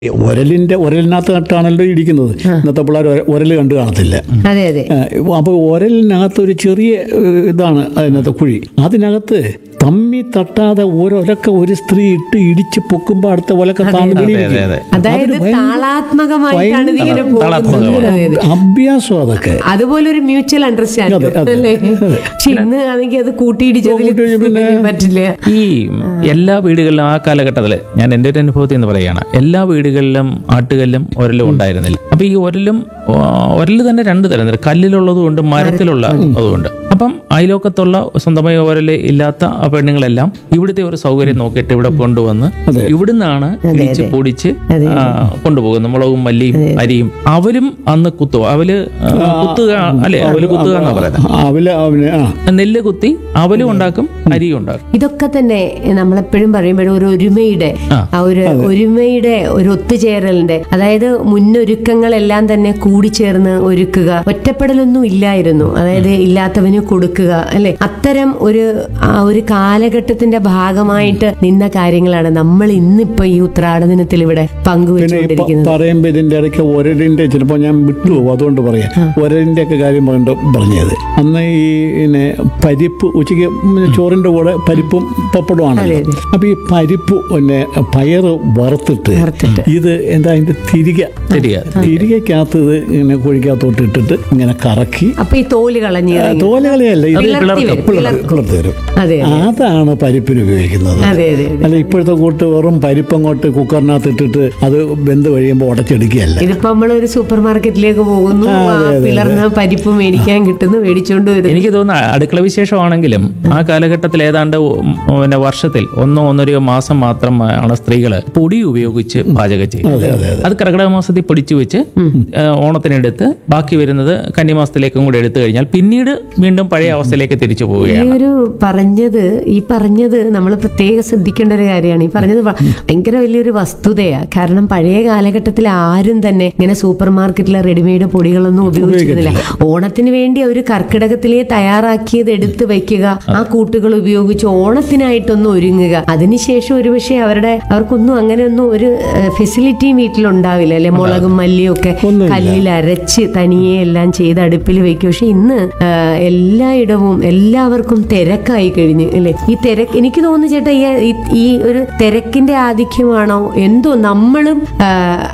ഉരലിന്റെ ഉരലിനകത്ത് നട്ടാണല്ലോ ഇടിക്കുന്നത് ഇന്നത്തെ പിള്ളേർ ഉരൽ കണ്ടു കാണത്തില്ല അതെ അതെ അപ്പോൾ ഉരലിനകത്ത് ഒരു ചെറിയ ഏഹ്, ഇതാണ് അതിനകത്ത് കുഴി അതിനകത്ത് തമ്മി തട്ടാതെ ഒരൊലക്ക ഒരു സ്ത്രീ ഇട്ട് ഇടിച്ച് പൊക്കുമ്പോൾ അടുത്ത ഒലക്ക താന്ന് അതെ വീണിരിക്കും. അതെ അതായത് അതൊരു ഭയങ്കര- താളാത്മകമായിട്ടാണ് ഇതിങ്ങനെ താളാത്മകമാണ്. പോകുന്നത് അതെ, അതെ. അഭ്യാസം അതൊക്കെ അതുപോലെ ഒരു മ്യൂച്വൽ അണ്ടർസ്റ്റാൻഡിംഗ് അതെ, അതെ, അല്ലേ അതെ. പക്ഷെ ഇന്ന് ആണെങ്കിൽ അത് കൂട്ടിയിടിച്ചതിൽ കൂട്ടിയിടിച്ച് പിന്നെ- പറ്റില്ല ഈ എല്ലാ വീടുകളിലും ആ കാലഘട്ടത്തിൽ ഞാൻ എൻ്റെ ഒരു അനുഭവത്തിൽ നിന്ന് പറയുകയാണ് എല്ലാ വീടുകളിലും ആട്ടുകല്ലും ഒരലും ഉണ്ടായിരുന്നില്ല അപ്പൊ ഈ ഒരലും ഒരല് തന്നെ രണ്ട് തരം ഉണ്ട്. കല്ലിലുള്ളതും ഉണ്ട് മരത്തിലുള്ള അതുകൊണ്ട് അപ്പം അയലോക്കത്തുള്ള സ്വന്തമായി ഒരല് ഇല്ലാത്ത ആ പെണ്ണുങ്ങളെല്ലാം ഇവിടുത്തെ ഒരു സൗകര്യം നോക്കിയിട്ട് ഇവിടെ കൊണ്ടുവന്ന് ഇവിടുന്നാണ് ഇടിച്ച് പൊടിച്ച് ആ, കൊണ്ടുപോകുന്നത് മുളകും മല്ലിയും അരിയും അവരും അന്ന് കുത്തുക അവല് ആ, കുത്തുക അല്ലെ അവല് കുത്തുക എന്നാ പറയുന്നത് അവല് അവന് ആ നെല്ല് കുത്തി അവലും ഉണ്ടാക്കും അരിയും ഉണ്ടാക്കും ഇതൊക്കെ തന്നെ നമ്മളെപ്പോഴും പറയുമ്പോഴും ഒരു ഒരുമയുടെ ആ ഒരു ഒരുമയുടെ ഒരു ഒത്തുചേരലിന്റെ അതായത് മുന്നൊരുക്കങ്ങളെല്ലാം തന്നെ കൂടിച്ചേർന്ന് ഒരുക്കുക ഒറ്റപ്പെടലൊന്നും ഇല്ലായിരുന്നു അതായത് ഇല്ലാത്തവന് കൊടുക്കുക അല്ലെ അത്തരം ഒരു ആ ഒരു കാലഘട്ടത്തിന്റെ ഭാഗമായിട്ട് നിന്ന കാര്യങ്ങളാണ് നമ്മൾ ഇന്നിപ്പോ ഈ ഉത്രാട ദിനത്തിൽ ഇവിടെ പിന്നെ ഈ പ- പങ്കുവെച്ചുകൊണ്ടിരിക്കുന്നത് പറയുമ്പോ ഇതിന്റെ ഇടയ്ക്ക് ഒരലിന്റെ ചിലപ്പോ ഞാൻ വിട്ടുപോകും അതുകൊണ്ട് പറയാം ഒരലിന്റെ ഒക്കെ കാര്യം പറഞ്ഞ പറഞ്ഞത് അന്ന് ഈ പിന്നെ പരിപ്പ് ഉച്ചയ്ക്ക് ചോറിന്റെ കൂടെ പരിപ്പും പപ്പടമാണല്ലോ അപ്പൊ ഈ പരിപ്പ് പിന്നെ പയറ് വറുത്തിട്ട് ഇത് എന്താ അതിന്റെ തിരികെ തിരികെ. തിരികെക്കകത്ത് ഇത് ഇങ്ങനെ കുഴിക്കകത്തോട്ട് ഇട്ടിട്ട് ഇങ്ങനെ കറക്കി അപ്പൊ ഈ തോല് കളഞ്ഞ് തോലകളിയല്ല ഇത് പിളർത്തി വരും, പിളർ- പിളർത്തി വരും അതെ അതാണ് പരിപ്പിന് ഉപയോഗിക്കുന്നത് അതെ അതെ അതെ. അല്ല ഇപ്പോഴത്തെ കൂട്ട് വെറും പരിപ്പങ്ങോട്ട് കുക്കറിനകത്ത് ഇട്ടിട്ട് അത് വെന്ത് കഴിയുമ്പോൾ ഉടച്ചെടുക്കുകയല്ല ഇതിപ്പോ നമ്മളൊരു സൂപ്പർ മാർക്കറ്റിലേക്ക് പോകുന്നു ആ പിളർന്ന പരിപ്പ് മേടിക്കാൻ കിട്ടുന്നു മേടിച്ചോണ്ട് വരുന്നു എനിക്ക് തോന്നുന്നു അടുക്കള വിശേഷമാണെങ്കിലും ആ കാലഘട്ടത്തിൽ ഏതാണ്ട് ഉം പിന്നെ വർഷത്തിൽ ഒന്നോ ഒന്നരയോ മാസം മാത്രമാണ് സ്ത്രീകൾ പൊടി ഉപയോഗിച്ച് പാചകം ചെയ്യുന്നത് അത് കർക്കിടക മാസത്തിൽ പൊടിച്ചു വെച്ച് ആ, ഓണത്തിനെടുത്ത് ബാക്കി വരുന്നത് കന്നിമാസത്തിലേക്കും കൂടെ എടുത്തു കഴിഞ്ഞാൽ പിന്നീട് വീണ്ടും പഴയ അവസ്ഥയിലേക്ക് തിരിച്ചു ഈ പോവുകയാണ് ഒരു പറഞ്ഞത് ഈ പറഞ്ഞത് നമ്മൾ പ്രത്യേകം ശ്രദ്ധിക്കേണ്ട ഒരു കാര്യമാണ് ഈ പറഞ്ഞത് വ- ഭയങ്കര വലിയൊരു വസ്തുതയാ കാരണം പഴയ കാലഘട്ടത്തിൽ ആരും തന്നെ ഇങ്ങനെ സൂപ്പർ മാർക്കറ്റിലെ റെഡിമെയ്ഡ് പൊടികളൊന്നും ഉപയോഗിച്ചിരുന്നില്ല ഓണത്തിന് വേണ്ടി ഒരു കർക്കിടകത്തിലെ തയ്യാറാക്കിയത് എടുത്ത് വെക്കുക ആ കൂട്ടുകൾ ഉപയോഗിച്ച് ഓണത്തിനായിട്ടൊന്ന് ഒരുങ്ങുക അതിനുശേഷം ഒരുപക്ഷെ അവരുടെ അവർക്കൊന്നും അങ്ങനെയൊന്നും ഒരു ഫെസിലിറ്റിയും വീട്ടിലുണ്ടാവില്ല അല്ലെ മുളകും മല്ലിയും ഒക്കെ കല്ലിൽ അരച്ച് തനിയെ എല്ലാം ചെയ്ത് അടുപ്പിൽ വെക്കും പക്ഷെ ഇന്ന് ആ, എല്ലായിടവും എല്ലാവർക്കും തിരക്കായി കഴിഞ്ഞു അല്ലെ ഈ തിരക്ക് എനിക്ക് തോന്നുന്നു ചേട്ടാ ഈ ഈ- ഈ ഒരു തിരക്കിന്റെ ആധിക്യമാണോ എന്തോ നമ്മളും ആ,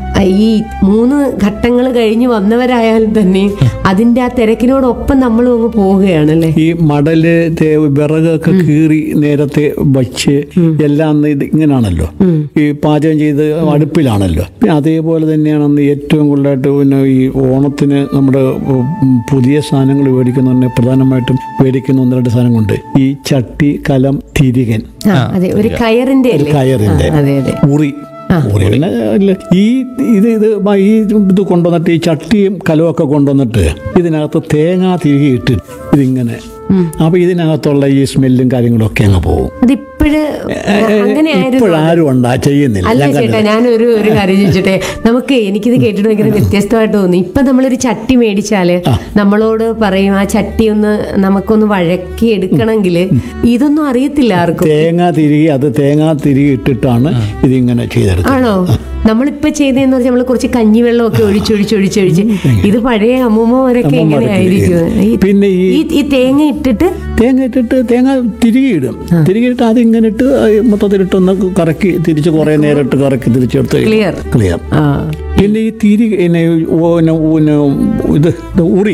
ഈ മൂന്ന് ഘട്ടങ്ങൾ കഴിഞ്ഞ് വന്നവരായാലും തന്നെ അതിന്റെ ആ തിരക്കിനോടൊപ്പം നമ്മളും അങ്ങ് പോവുകയാണ് അല്ലെ ഈ മടല് തേ- വിറകൊക്കെ കീറി നേരത്തെ വച്ച് എല്ലാം അന്ന് ഇത് ഇങ്ങനാണല്ലോ ഈ പാചകം ചെയ്ത് അടുപ്പിലാണല്ലോ പിന്നെ അതേപോലെ തന്നെയാണ് അന്ന് ഏറ്റവും കൂടുതലായിട്ട് പിന്നെ ഈ ഓണത്തിന് നമ്മുടെ ഉം, പുതിയ സാധനങ്ങൾ മേടിക്കുന്ന പ്രധാനമായിട്ടും മേടിക്കുന്ന ഒന്ന് രണ്ട് സാധനങ്ങളുണ്ട് ഈ ചട്ടി കലം തിരികൻ ആ, അതെ ഒരു കയറിന്റെ ഒരു അല്ലേ കയറിന്റെ അതെ അതെ ഉറി ഉറി പിന്നെ ഇല്ല. ഈ ഇത് ഇത് മ- ഈ ഇത് കൊണ്ടുവന്നിട്ട് ഈ ചട്ടിയും കലവും ഒക്കെ കൊണ്ടുവന്നിട്ട് ഇതിനകത്ത് തേങ്ങ തിരികെ ഇട്ട് ഇതിങ്ങനെ അപ്പൊ ഇതിനകത്തുള്ള ഈ സ്മെല്ലും കാര്യങ്ങളും ഒക്കെ അങ്ങ് പോകും അതിപ്പോഴ് അങ്ങനെയായിരുന്നു ഇപ്പോഴാരും ഉണ്ടാ ചെയ്യുന്നില്ല അല്ല ഞാൻ ചേട്ടാ കണ്ടില്ല. ഞാനൊരു ഒരു കാര്യം ചോദിച്ചോട്ടെ നമുക്ക് എനിക്കിത് കേട്ടിട്ട് ഭയങ്കര വ്യത്യസ്തമായിട്ട് തോന്നി ഇപ്പൊ നമ്മളൊരു ചട്ടി മേടിച്ചാല് നമ്മളോട് പറയും ആ ചട്ടി ഒന്ന് നമുക്കൊന്ന് വഴക്കി എടുക്കണമെങ്കിൽ ഇതൊന്നും അറിയത്തില്ല ആർക്കും തേങ്ങ തിരികെ അത് തേങ്ങ തിരികെ ഇട്ടിട്ടാണ് ഇതിങ്ങനെ ചെയ്തെടുത്തത് ആണോ നമ്മളിപ്പോ ചെയ്തതെന്ന് പറഞ്ഞാൽ നമ്മൾ കുറച്ച് കഞ്ഞിവെള്ളമൊക്കെ ഒഴിച്ചൊഴിച്ച് ഒഴിച്ചൊഴിച്ച് ഇത് പഴയ അമ്മൂമ്മമാരൊക്കെ എങ്ങനെ ആയിരിക്കും ഈ- പിന്നെ ഈ ഈ ഈ തേങ്ങ ഇട്ടിട്ട് തേങ്ങ ഇട്ടിട്ട് തേങ്ങ തിരികെ ഇടും തിരികെ ഇട്ട് അതിങ്ങനെ ഇട്ട് മൊത്തത്തിലിട്ടൊന്ന് കറക്കി തിരിച്ച് കുറെ നേരം ഇട്ട് കറക്കി തിരിച്ചെടുത്ത് Clear. ക്ലിയർ ആ പിന്നെ ഈ തിരി പിന്നെ ഓ- പിന്നെ പിന്നെ ഇത് ഇത് ഉറി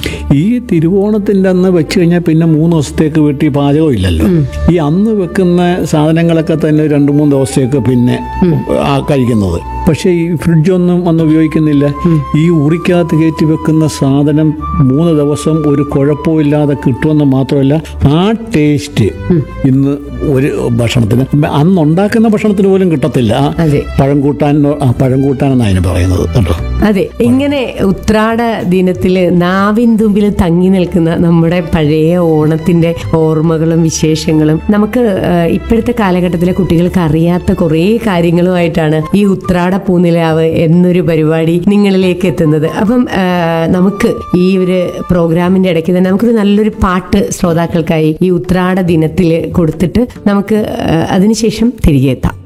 ഈ തിരുവോണത്തിന്റെ അന്ന് വെച്ച് കഴിഞ്ഞാൽ പിന്നെ മൂന്ന് ദിവസത്തേക്ക് വീട്ടിൽ പാചകം ഇല്ലല്ലോ ഈ അന്ന് വെക്കുന്ന സാധനങ്ങളൊക്കെ തന്നെ രണ്ട് മൂന്ന് ദിവസത്തേക്ക് പിന്നെ ആ കഴിക്കുന്നത് പക്ഷേ ഈ ഫ്രിഡ്ജൊന്നും അന്ന് ഉപയോഗിക്കുന്നില്ല ഈ ഉറിക്കകത്ത് കയറ്റി വെക്കുന്ന സാധനം മൂന്ന് ദിവസം ഒരു കുഴപ്പമില്ലാതെ കിട്ടുമെന്ന് മാത്രമല്ല ആ ടേസ്റ്റ് ഇന്ന് ഒരു ഭക്ഷണത്തിന് അന്ന് ഉണ്ടാക്കുന്ന ഭക്ഷണത്തിന് പോലും കിട്ടത്തില്ല ആ അതെ പഴം കൂട്ടാൻ ആ പഴം കൂട്ടാൻ എന്നാണ് അതിന് പറയുന്നത് കേട്ടോ അതെ ഇങ്ങനെ ഉത്രാട ദിനത്തില് നാവിൻ തുമ്പിൽ തങ്ങി നിൽക്കുന്ന നമ്മുടെ പഴയ ഓണത്തിന്റെ ഓർമ്മകളും വിശേഷങ്ങളും നമുക്ക് ആ, ഇപ്പോഴത്തെ കാലഘട്ടത്തിലെ കുട്ടികൾക്ക് അറിയാത്ത കുറേ കാര്യങ്ങളുമായിട്ടാണ് ഈ ഉത്രാട പൂനിലാവ് എന്നൊരു പരിപാടി നിങ്ങളിലേക്ക് എത്തുന്നത് അപ്പം ആ, നമുക്ക് ഈ ഒരു പ്രോഗ്രാമിന്റെ ഇടയ്ക്ക് തന്നെ നമുക്കൊരു നല്ലൊരു പാട്ട് ശ്രോതാക്കൾക്കായി ഈ ഉത്രാട ദിനത്തിൽ കൊടുത്തിട്ട് നമുക്ക് ആ, അതിനുശേഷം തിരികെ എത്താം